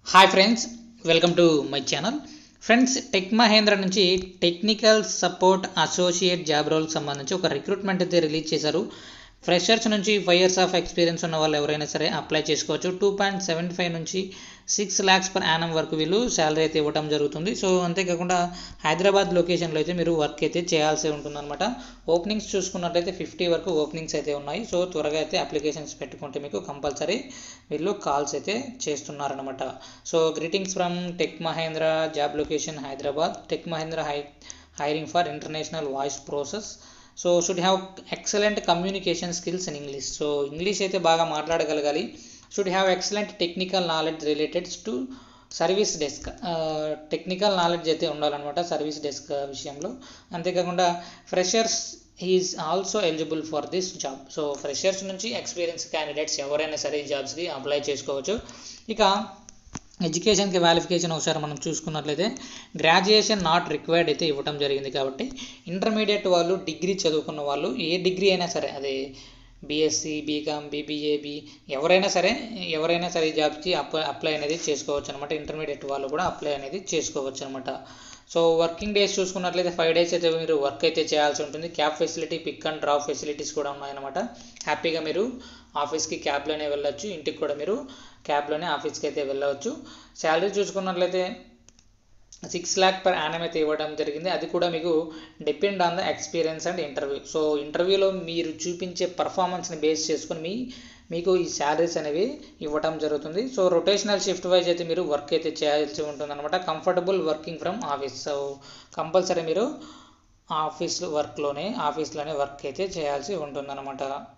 hi friends welcome to my channel friends Tech Mahindra నుంచి technical support associate job రోల్కి సంబంధించి ఒక రిక్రూట్మెంట్ అయితే రిలీజ్ చేశారు ఫ్రెషర్స్ నుంచి ఫైవ్ ఇయర్స్ ఆఫ్ ఎక్స్పీరియన్స్ ఉన్న వాళ్ళు ఎవరైనా సరే అప్లై చేసుకోవచ్చు టూ పాయింట్ సెవెన్ ఫైవ్ నుంచి సిక్స్ ల్యాక్స్ పర్ యానం వరకు వీళ్ళు శాలరీ అయితే ఇవ్వడం జరుగుతుంది సో అంతేకాకుండా హైదరాబాద్ లొకేషన్లో అయితే మీరు వర్క్ అయితే చేయాల్సి ఉంటుందన్నమాట ఓపెనింగ్స్ చూసుకున్నట్లయితే ఫిఫ్టీ వరకు ఓపెనింగ్స్ అయితే ఉన్నాయి సో త్వరగా అయితే అప్లికేషన్స్ పెట్టుకుంటే మీకు కంపల్సరీ వీళ్ళు కాల్స్ అయితే చేస్తున్నారనమాట so greetings from Tech Mahindra job location Hyderabad Tech Mahindra hi hiring for international voice process so should have excellent communication skills in English so English అయితే బాగా మాట్లాడగలగాలి should have excellent technical knowledge related to service desk technical knowledge అయితే ఉండాలన్నమాట service desk విషయంలో అంతేకాకుండా freshers is also eligible for this job so freshers నుంచి experience candidates ఎవరైనా సరే ఈ జాబ్స్కి అప్లై చేసుకోవచ్చు ఇక ఎడ్యుకేషన్కి క్వాలిఫికేషన్ ఒకసారి మనం చూసుకున్నట్లయితే గ్రాడ్యుయేషన్ నాట్ రిక్వైర్డ్ అయితే ఇవ్వడం జరిగింది కాబట్టి ఇంటర్మీడియట్ వాళ్ళు డిగ్రీ చదువుకున్న వాళ్ళు ఏ డిగ్రీ అయినా సరే అదే బీఎస్సీ బీకామ్ బీబీఏ బీ ఎవరైనా సరే ఎవరైనా సరే ఈ జాబ్కి అప్లై అప్లై అనేది చేసుకోవచ్చు అనమాట ఇంటర్మీడియట్ వాళ్ళు కూడా అప్లై అనేది చేసుకోవచ్చు అనమాట సో వర్కింగ్ డేస్ చూసుకున్నట్లయితే ఫైవ్ డేస్ అయితే మీరు వర్క్ అయితే చేయాల్సి ఉంటుంది cab facility pick and drop facilities కూడా ఉన్నాయన్నమాట హ్యాపీగా మీరు ఆఫీస్కి క్యాబ్లోనే వెళ్ళొచ్చు ఇంటికి కూడా మీరు క్యాబ్లోనే ఆఫీస్కి అయితే వెళ్ళవచ్చు శాలరీ చూసుకున్నట్లయితే సిక్స్ ల్యాక్ పర్ యానం అయితే ఇవ్వడం జరిగింది అది కూడా మీకు depend on the experience and interview so ఇంటర్వ్యూలో మీరు చూపించే పర్ఫార్మెన్స్ని బేస్ చేసుకొని మీ మీకు ఈ శాలరీస్ అనేవి ఇవ్వటం జరుగుతుంది సో రొటేషనల్ షిఫ్ట్ వైజ్ అయితే మీరు వర్క్ అయితే చేయాల్సి ఉంటుంది అనమాట comfortable working from office so compulsory మీరు ఆఫీస్ వర్క్లోనే ఆఫీస్లోనే వర్క్ అయితే చేయాల్సి ఉంటుందన్నమాట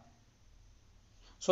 సో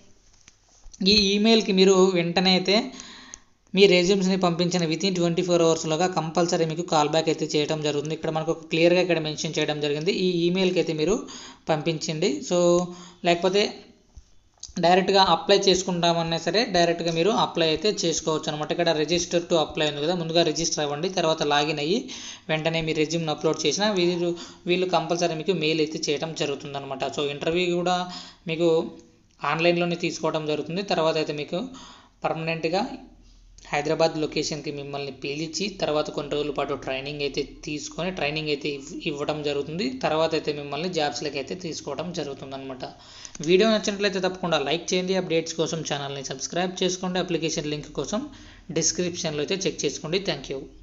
ఈ ఈమెయిల్కి మీరు వెంటనే అయితే మీ రెజ్యూమ్స్ని పంపించిన విత్ ఇన్ ట్వంటీ ఫోర్ అవర్స్లోగా కంపల్సరీ మీకు కాల్ బ్యాక్ అయితే చేయడం జరుగుతుంది ఇక్కడ మనకు క్లియర్గా ఇక్కడ మెన్షన్ చేయడం జరిగింది ఈ ఈమెయిల్కి అయితే మీరు పంపించండి సో లేకపోతే డైరెక్ట్గా అప్లై చేసుకుంటామన్నా సరే డైరెక్ట్గా మీరు అప్లై అయితే చేసుకోవచ్చు అనమాట ఇక్కడ రిజిస్టర్ టు అప్లై ఉంది కదా ముందుగా రిజిస్టర్ అవ్వండి తర్వాత లాగిన్ అయ్యి వెంటనే మీ రెజ్యూమ్ని అప్లోడ్ చేసిన వీళ్ళు వీళ్ళు కంపల్సరీ మీకు మెయిల్ అయితే చేయడం జరుగుతుంది అనమాట సో ఇంటర్వ్యూ కూడా మీకు ఆన్లైన్లోనే తీసుకోవడం జరుగుతుంది తర్వాత అయితే మీకు పర్మనెంట్గా హైదరాబాద్ లొకేషన్కి మిమ్మల్ని పిలిచి తర్వాత కొన్ని రోజుల పాటు ట్రైనింగ్ అయితే తీసుకొని ట్రైనింగ్ అయితే ఇవ్వడం జరుగుతుంది తర్వాత అయితే మిమ్మల్ని జాబ్స్లోకి అయితే తీసుకోవడం జరుగుతుంది అనమాట వీడియో నచ్చినట్లయితే తప్పకుండా లైక్ చేయండి అప్డేట్స్ కోసం ఛానల్ని సబ్స్క్రైబ్ చేసుకోండి అప్లికేషన్ లింక్ కోసం డిస్క్రిప్షన్లో అయితే చెక్ చేసుకోండి థ్యాంక్ యూ